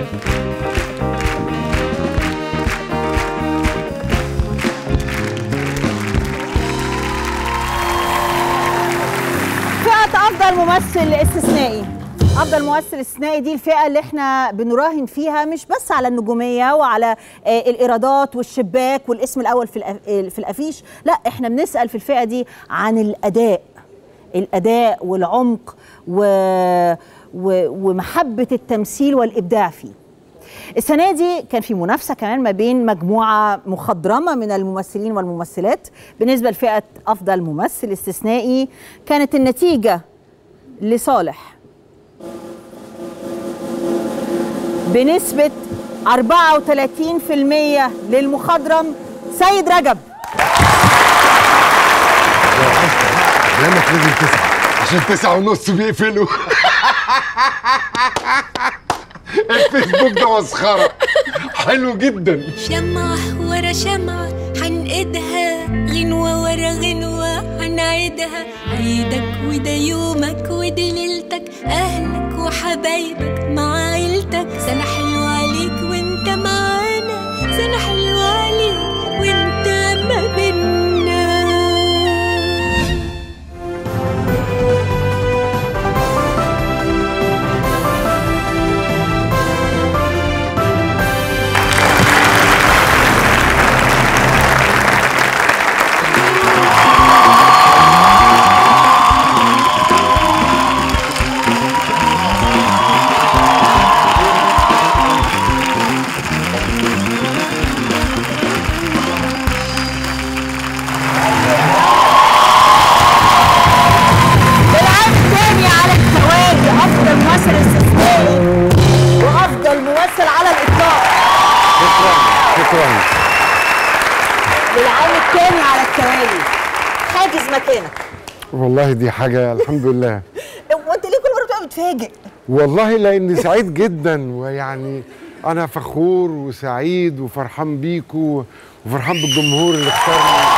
فئة أفضل ممثل استثنائي أفضل ممثل استثنائي دي الفئة اللي احنا بنراهن فيها مش بس على النجومية وعلى آه، الإيرادات والشباك والاسم الأول في الأف- آه، في الأفيش لا احنا بنسأل في الفئة دي عن الأداء الأداء والعمق و... و... ومحبة التمثيل والإبداع فيه السنة دي كان في منافسة كمان ما بين مجموعة مخضرمة من الممثلين والممثلات بالنسبة لفئة أفضل ممثل استثنائي كانت النتيجة لصالح بنسبة 34% للمخضرم سيد رجب كلامك لازم تسعة عشان تسعة ونص بيقفلوا الفيسبوك ده مسخرة حلو جدا شمعة ورا شمعة حنقدها غنوة ورا غنوة حنعيدها عيدك وده يومك ودي ليلتك أهلك وحبايبك مع عيلتك سنة حلوة عليك وانت معانا سنة حلوة عليك وانت ما بينا العام الثاني على التوالي أفضل ممثل استثنائي وأفضل ممثل على الإطلاق شكرا للعام الثاني على التوالي حاجز مكانك والله دي حاجة الحمد لله وانت ليه كل مره بتبقى متفاجئ والله لاني سعيد جدا ويعني انا فخور وسعيد وفرحان بيكوا وفرحان بالجمهور اللي اختارني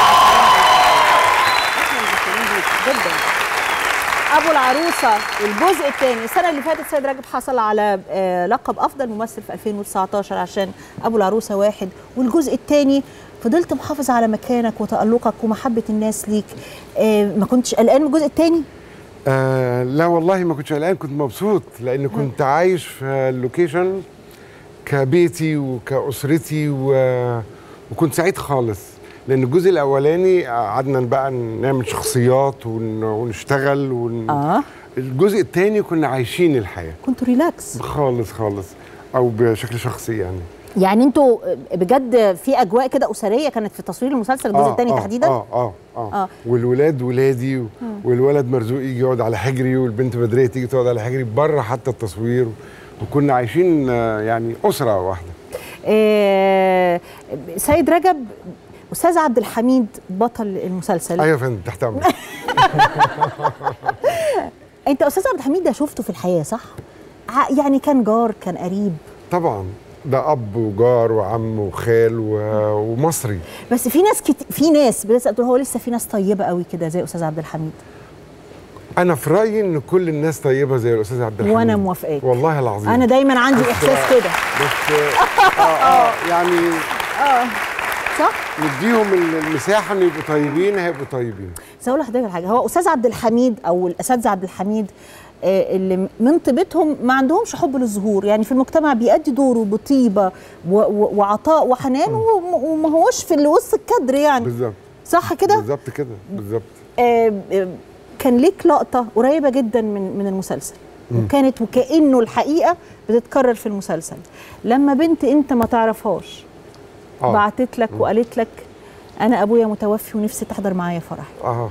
جدا ابو العروسه الجزء الثاني السنه اللي فاتت سيد راجب حصل على آه، لقب افضل ممثل في 2019 عشان ابو العروسه واحد والجزء الثاني فضلت محافظ على مكانك وتالقك ومحبه الناس ليك آه، ما كنتش قلقان من الجزء الثاني آه لا والله ما كنتش قلقان كنت مبسوط لان كنت عايش في اللوكيشن كبيتي وكاسرتي و... وكنت سعيد خالص لان الجزء الاولاني قعدنا بقى نعمل شخصيات ون... ونشتغل ون... اه الجزء الثاني كنا عايشين الحياه كنتوا ريلاكس خالص خالص او بشكل شخصي يعني يعني انتوا بجد في اجواء كده اسريه كانت في تصوير المسلسل الجزء الثاني تحديدا اه اه اه, آه. والولاد ولادي و... والولد مرزوق يجي يقعد على حجري والبنت بدريه تيجي تقعد على حجري بره حتى التصوير وكنا عايشين آه، يعني اسره واحده آه، سيد رجب استاذ عبد الحميد بطل المسلسل ايوه يا فندم تحت امرك انت استاذ عبد الحميد ده شفته في الحياه صح ع- يعني كان جار كان قريب طبعا ده اب وجار وعم وخال و... ومصري بس في ناس كت... في ناس بتسال تقول هو لسه في ناس طيبه قوي كده زي استاذ عبد الحميد انا في رايي ان كل الناس طيبه زي الاستاذ عبد الحميد وانا موافقاك والله العظيم انا دايما عندي بس- احساس كده بس آه آه يعني صح نديهم المساحه ان يبقوا طيبين هيبقوا طيبين بس اقول لحضرتك على حاجه هو استاذ عبد الحميد او الاساتذه عبد الحميد آه، اللي من طيبتهم ما عندهمش حب للظهور يعني في المجتمع بيأدي دوره بطيبه و- و- وعطاء وحنان وم- وما هوش في اللي وسط الكادر يعني بالظبط صح كده بالظبط كده بالظبط آه، آه، كان ليك لقطه قريبه جدا من من المسلسل وكانت وكانه الحقيقه بتتكرر في المسلسل لما بنت انت ما تعرفهاش اه بعتت لك وقالت لك انا ابويا متوفي ونفسي تحضر معايا فرحي اه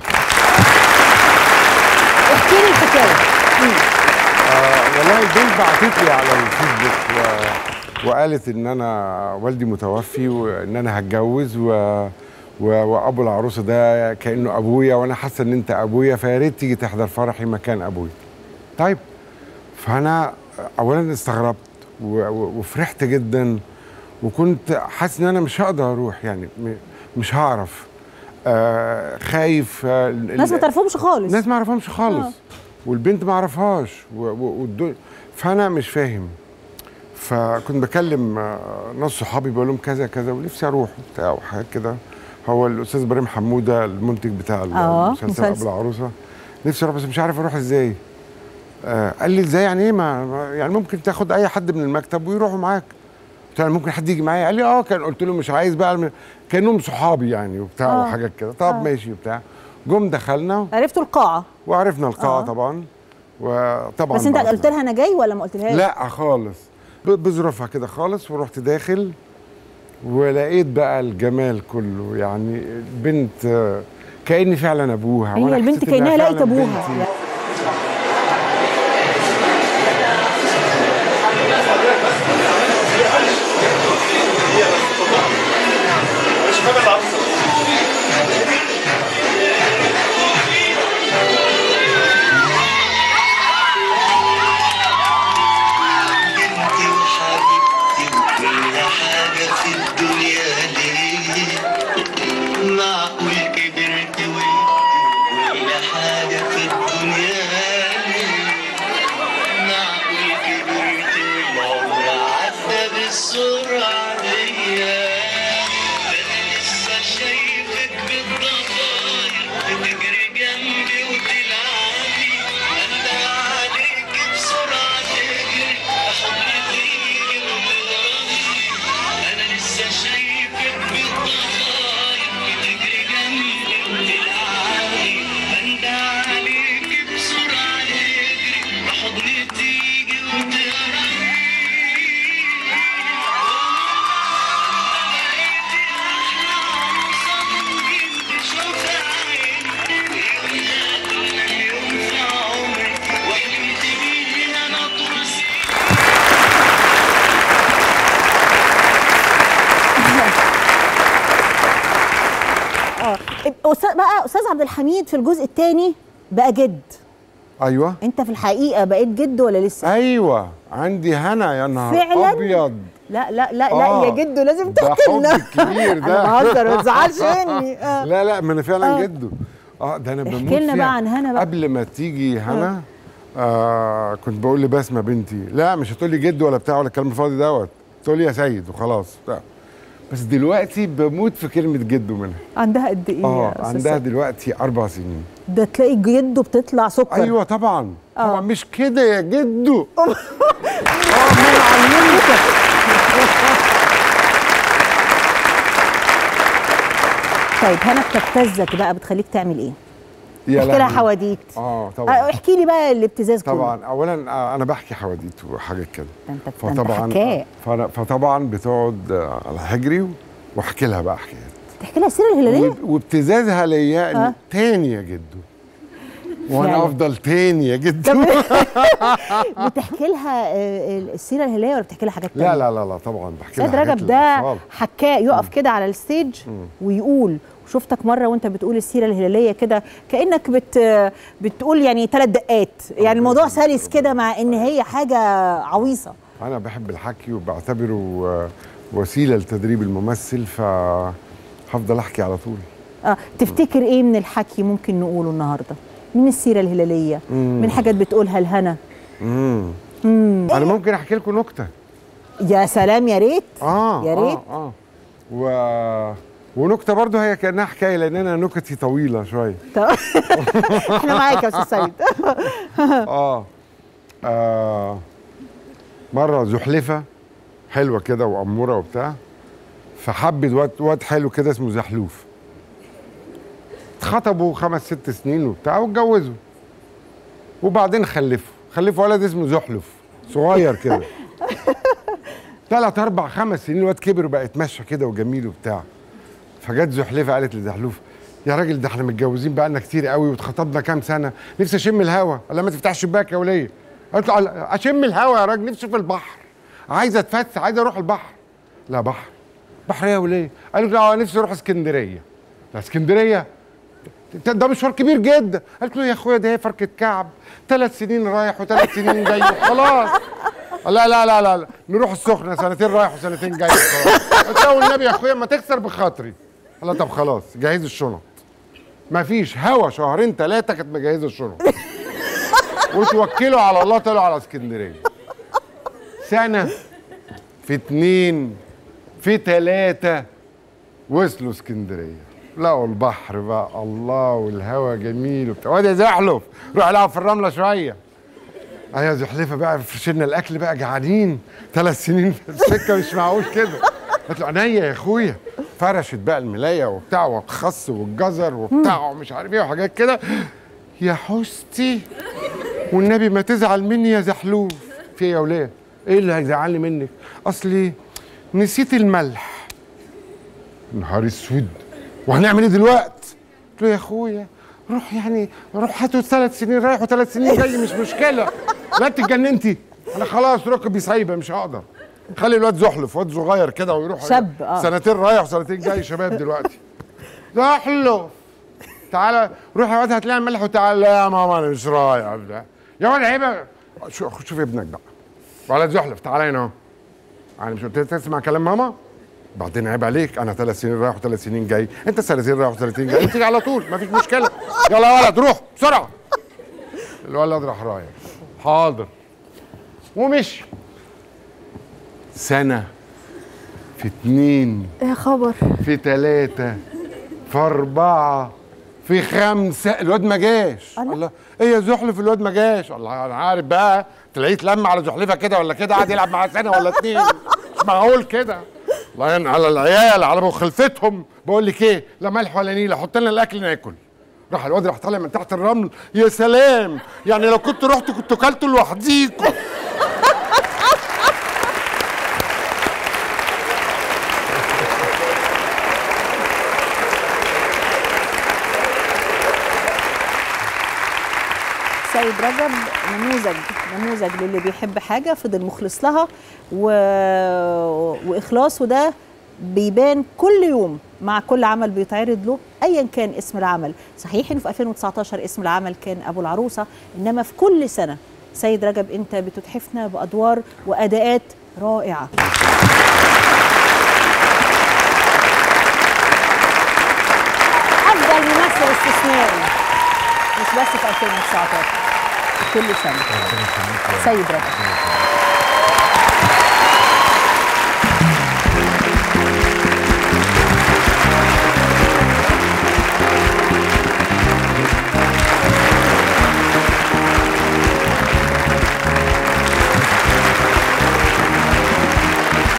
احكي لي الحكايه آه، والله البنت بعتت لي على الفيسبوك و... وقالت ان انا والدي متوفي وان انا هتجوز و... و... وابو العروسه ده كانه ابويا وانا حاسه ان انت ابويا فيا ريت تيجي تحضر فرحي مكان ابويا. طيب فانا اولا استغربت و... و... وفرحت جدا وكنت حاسس ان انا مش هقدر اروح يعني م... مش هعرف آه خايف آه ال- ناس ما تعرفهمش خالص الناس ما اعرفهمش خالص آه. والبنت ما اعرفهاش و- و- والدنيا فانا مش فاهم فكنت بكلم آه، ناس صحابي بقول لهم كذا كذا ونفسي اروح وبتاع وحاجات كده هو الاستاذ ابراهيم حموده المنتج بتاع آه، المسلسل مسلسل. ابو العروسه نفسي اروح بس مش عارف اروح ازاي آه قال لي ازاي يعني ايه ما ما- يعني ممكن تاخد اي حد من المكتب ويروحوا معاك قلت له ممكن حد يجي معايا قال لي اه كان قلت له مش عايز بقى كانهم صحابي يعني وبتاع آه. وحاجات كده طب آه. ماشي وبتاع جم دخلنا عرفتوا القاعه وعرفنا القاعه آه. طبعا وطبعا بس انت بعتنا. قلت لها انا جاي ولا ما قلتلهاش لا خالص ب- بظروفها كده خالص ورحت داخل ولقيت بقى الجمال كله يعني البنت آه، كاني فعلا ابوها هي وأنا البنت حسيت إنها كانها لقيت فعلاً ابوها بنتي. انتي وحبيبتي وكل حاجة في الدنيا ليه معقول كبرت وانتي كل حاجة في الدنيا ليه معقول كبرت والعمر عدى بالسرعة دي انا لسه شايفك بالضفاير بتجري جنبي وتلعبي انا عليك بسرعة تجري احضني تيجي وتضربي انا لسه شايفك بالضفاير بتجري جنبي وتلعبي انا عليك بسرعة تجري احضني تيجي وتهربي أستاذ بقى استاذ عبد الحميد في الجزء الثاني بقى جد ايوه انت في الحقيقه بقيت جد ولا لسه ايوه عندي هنا يا نهار فعلاً؟ ابيض لا لا لا آه. لا يا جدو لازم ده تحكي حب لنا كبير ده. انا بهزر ما تزعلش مني آه. لا لا ما انا فعلا آه. جده اه ده انا احكي بموت لنا فيها. بقى عن هنا بقى. قبل ما تيجي هنا آه كنت بقول لبسمه بنتي لا مش هتقول لي جد ولا بتاع ولا الكلام الفاضي دوت تقول لي يا سيد وخلاص بتاع. بس دلوقتي بموت في كلمه جدو منها عندها قد ايه اه يا أستاذ عندها سيد؟ دلوقتي اربع سنين ده تلاقي جده بتطلع سكر ايوه طبعا آه. طبعا مش كده يا جدو اه ما انا علمتك طيب هنا بتبتزك بقى بتخليك تعمل ايه؟ يا احكي لها لهوي. حواديت اه آه، طبعا احكي لي بقى الابتزاز كله طبعا اولا آه، انا بحكي حواديت وحاجات كده ده انت ده انت فطبعا حكايه فأنا- فطبعا بتقعد آه، على حجري واحكي لها بقى حكايات تحكي لها السيره الهلاليه وب- وابتزازها ليا آه. إن تاني يا جدو وانا فعلا. افضل تاني يا جدو بتحكي لها آه، السيره الهلاليه ولا بتحكي لها حاجات تانية؟ لا لا لا لا طبعا بحكي لها سيد حاجات رجب ده للأطفال. حكاء يقف كده على الستيج ويقول شفتك مره وانت بتقول السيره الهلاليه كده كانك بت بتقول يعني ثلاث دقات يعني الموضوع سلس كده مع ان هي حاجه عويصه انا بحب الحكي وبعتبره آه، وسيله لتدريب الممثل فهفضل احكي على طول آه تفتكر ايه من الحكي ممكن نقوله النهارده من السيره الهلاليه مم. من حاجات بتقولها لهنا امم مم. انا ممكن احكي لكم نكته يا سلام يا ريت اه يا ريت. اه, آه. و... ونكته برضه هي كانها حكايه لان انا نكتي طويله شويه طب احنا معاك يا استاذ سيد آه. اه مره زحلفه حلوه كده واموره وبتاع فحبت واد واد حلو كده اسمه زحلوف اتخطبوا خمس ست سنين وبتاع واتجوزوا وبعدين خلفوا خلفوا ولد اسمه زحلف صغير كده ثلاث اربع خمس سنين الواد كبر وبقى يتمشى كده وجميل وبتاع فجت زحلفه قالت لزحلوف يا راجل ده احنا متجوزين بقالنا كتير قوي واتخطبنا كام سنه نفسي اشم الهوا قال لها ما تفتحش الشباك يا وليه قالت له "على- اشم الهوا يا راجل نفسي في البحر عايزه اتفسح عايزه اروح البحر لا بحر بحر إيه يا وليه قال له لا نفسي اروح اسكندريه لا اسكندريه ده- ده مشوار كبير جدا قالت له يا اخويا ده هي فركه كعب ثلاث سنين رايح وثلاث سنين جاي خلاص لا لا لا لا لا. نروح السخنه سنتين رايح وسنتين جاي خلاص قلت له والنبي يا اخويا ما تكسر بخاطري قال لها طب خلاص جهز الشنط ما فيش هوا شهرين ثلاثه كانت مجهزه الشنط وتوكلوا على الله طلعوا على اسكندريه سنه في اتنين في تلاتة وصلوا اسكندرية لقوا البحر بقى الله والهوا جميل وبتاع واد يا زحلف روح العب في الرملة شوية ايوه زحلفة بقى فرشنا الأكل بقى جعانين ثلاث سنين في السكة مش معقول كده قلت له عينيا يا اخويا فرشت بقى الملاية وبتاع والخس والجزر وبتاع ومش عارف ايه وحاجات كده يا حستي والنبي ما تزعل مني يا زحلوف في ايه يا ولاد ايه اللي هيزعلني منك اصلي نسيت الملح نهار اسود وهنعمل ايه دلوقتي قلت له يا اخويا روح يعني روح هاتوا ثلاث سنين رايح وثلاث سنين جاي مش مشكله لا انت اتجننتي انا خلاص ركبي سايبه مش هقدر خلي الواد زحلف واد صغير كده ويروح شاب، آه. سنتين رايح وسنتين جاي شباب دلوقتي زحلف تعالى روح يا واد هتلاقي الملح وتعالى لا يا ماما انا مش رايح بتاع. يا واد عيب شو- شوف ابنك بقى ولا زحلف تعالى هنا اهو انا مش قلت لك تسمع كلام ماما بعدين عيب عليك انا ثلاث سنين رايح وثلاث سنين جاي انت سنتين رايح وثلاث سنين جاي تيجي على طول مفيش مشكله يلا يا ولد روح بسرعه الولد راح رايح حاضر ومشي سنه في اتنين يا خبر في ثلاثة في أربعة في خمسة الواد ما جاش الله. الله ايه يا زحلف الواد ما جاش الله انا عارف بقى تلاقيه اتلم على زحلفه كده ولا كده قعد يلعب معاه سنه ولا اتنين مش معقول كده الله يعين على العيال على مخلفتهم بقول لك ايه لا ملح ولا نيله حط لنا الاكل ناكل راح الواد راح طالع من تحت الرمل يا سلام يعني لو كنت رحت كنت كلته لوحديكم سيد رجب نموذج نموذج للي بيحب حاجه فضل مخلص لها و... واخلاصه ده بيبان كل يوم مع كل عمل بيتعرض له ايا كان اسم العمل صحيح انه في 2019 اسم العمل كان ابو العروسه انما في كل سنه سيد رجب انت بتتحفنا بادوار واداءات رائعه افضل ممثل استثنائي مش بس في 2019 كل سنه سيد رجب